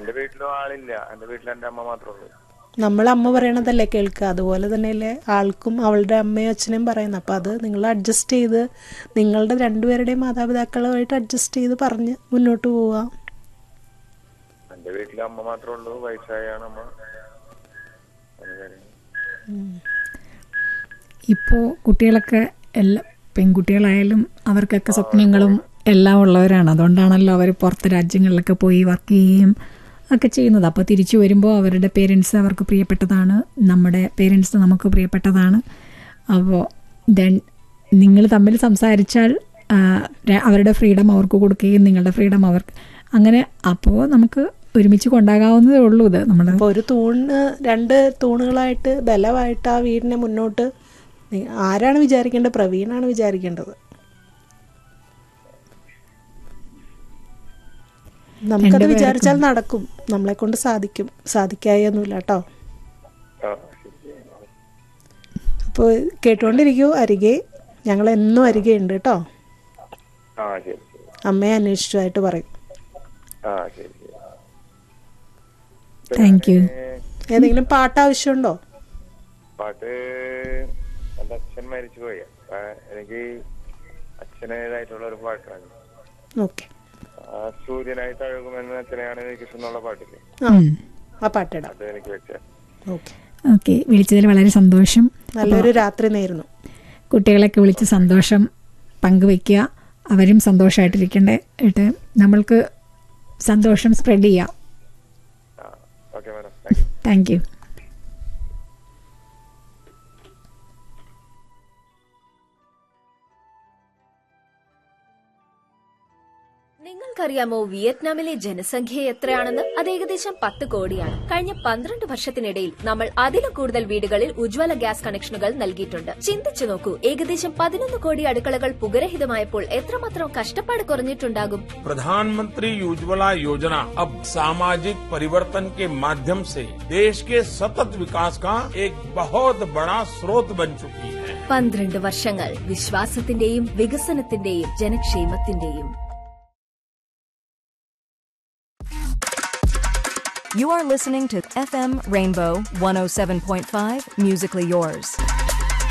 എന്റെ വീട്ടിലും ആളില്ല എന്റെ വീട്ടിൽ എന്റെ അമ്മ മാത്രമേ ഉള്ളൂ നമ്മൾ അമ്മ പറയണതല്ലേ കേൾക്കുക അതുപോലെ തന്നെയല്ലേ ആൾക്കും അവളുടെ അമ്മയും അച്ഛനെയും പറയുന്നത് അപ്പം അത് നിങ്ങൾ അഡ്ജസ്റ്റ് ചെയ്ത് നിങ്ങളുടെ രണ്ടുപേരുടെയും മാതാപിതാക്കളുമായിട്ട് അഡ്ജസ്റ്റ് ചെയ്ത് പറഞ്ഞ് മുന്നോട്ട് പോവുക എന്റെ വീട്ടിൽ അമ്മ മാത്രമേ ഉള്ളൂ വയസ്സായാണ് അമ്മ അങ്ങനെ കാര്യങ്ങൾ. ഇപ്പോൾ കുട്ടികളൊക്കെ എല്ലാ പെൺകുട്ടികളായാലും അവർക്കൊക്കെ സ്വപ്നങ്ങളും എല്ലാം ഉള്ളവരാണ് അതുകൊണ്ടാണല്ലോ അവർ പുറത്ത് രാജ്യങ്ങളിലൊക്കെ പോയി വർക്ക് ചെയ്യുകയും ഒക്കെ ചെയ്യുന്നത് അപ്പോൾ തിരിച്ചു വരുമ്പോൾ അവരുടെ പേരൻസ് അവർക്ക് പ്രിയപ്പെട്ടതാണ് നമ്മുടെ പേരൻസ് നമുക്ക് പ്രിയപ്പെട്ടതാണ് അപ്പോൾ ദെൻ നിങ്ങൾ തമ്മിൽ സംസാരിച്ചാൽ ആ, ര- അവരുടെ ഫ്രീഡം അവർക്ക് കൊടുക്കുകയും നിങ്ങളുടെ ഫ്രീഡം അവർക്ക് അങ്ങനെ അപ്പോൾ നമുക്ക് ഒരുമിച്ച് കൊണ്ടാകാവുന്നതേ ഉള്ളൂ ഇത് നമ്മൾ അപ്പോൾ ഒരു തൂണ് രണ്ട് തൂണുകളായിട്ട് ബലമായിട്ട് ആ വീടിനെ മുന്നോട്ട് നി- ആരാണ് വിചാരിക്കേണ്ടത് പ്രവീണാണ് വിചാരിക്കേണ്ടത് നമുക്കത് രണ്ടുപേർക്കും. വിചാരിച്ചാൽ നടക്കും നമ്മളെ കൊണ്ട് സാധിക്കും സാധിക്കായൊന്നുമില്ല കേട്ടോ ആ ശരി അപ്പോൾ കേട്ടുകൊണ്ടിരിക്കൂ അരികെ ഞങ്ങൾ എന്നും അരികെ ഉണ്ട് കേട്ടോ ആ ശരി ശരി അമ്മയെ അന്വേഷിച്ചതായിട്ട് പറയും ആ ശരി ശരി താങ്ക് യു ഏതെങ്കിലും പാട്ട് ആവശ്യമുണ്ടോ പാട്ട് എന്റെ അച്ഛൻ മരിച്ചു പോയി അപ്പൊ എനിക്ക് അച്ഛനേതായിട്ടുള്ള ഒരു പാട്ടാണ് ഓക്കെ ആ സൂര്യനായി തഴുകുമെന്ന് അച്ഛനെയാണ് എനിക്ക് ഇഷ്ടമുള്ള പാട്ടില്ലേ ആ ആ പാട്ടിടാം അത് എനിക്ക് വെച്ച ഓക്കെ ഓക്കെ വിളിച്ചതിൽ വളരെ സന്തോഷം നല്ലൊരു രാത്രി നേരുന്നു കുട്ടികളെയൊക്കെ വിളിച്ച് സന്തോഷം പങ്കുവെക്കുക അവരും സന്തോഷമായിട്ടിരിക്കണ്ടേ ഏട്ട് നമ്മൾക്ക് സന്തോഷം സ്പ്രെഡ് ചെയ്യാം ആ okay madam thank you thank you നിങ്ങൾക്കറിയാമോ വിയറ്റ്നാമിലെ ജനസംഖ്യ എത്രയാണെന്ന് അത് ഏകദേശം പത്ത് കോടിയാണ് കഴിഞ്ഞ പന്ത്രണ്ട് വർഷത്തിനിടയിൽ നമ്മൾ അതിലും കൂടുതൽ വീടുകളിൽ ഉജ്ജ്വല ഗ്യാസ് കണക്ഷനുകൾ നൽകിയിട്ടുണ്ട് ചിന്തിച്ചു നോക്കൂ ഏകദേശം പതിനൊന്ന് കോടി അടുക്കളകൾ പുകരഹിതമായപ്പോൾ എത്രമാത്രം കഷ്ടപ്പാട് കുറഞ്ഞിട്ടുണ്ടാകും प्रधानमंत्री उज्ज्वला योजना अब सामाजिक परिवर्तन के माध्यम से देश के सतत विकास का एक बहुत बड़ा स्रोत बन चुकी है പന്ത്രണ്ട് വർഷങ്ങൾ വിശ്വാസത്തിന്റെയും വികസനത്തിന്റെയും ജനക്ഷേമത്തിന്റെയും You are listening to FM Rainbow 107.5 Musically Yours.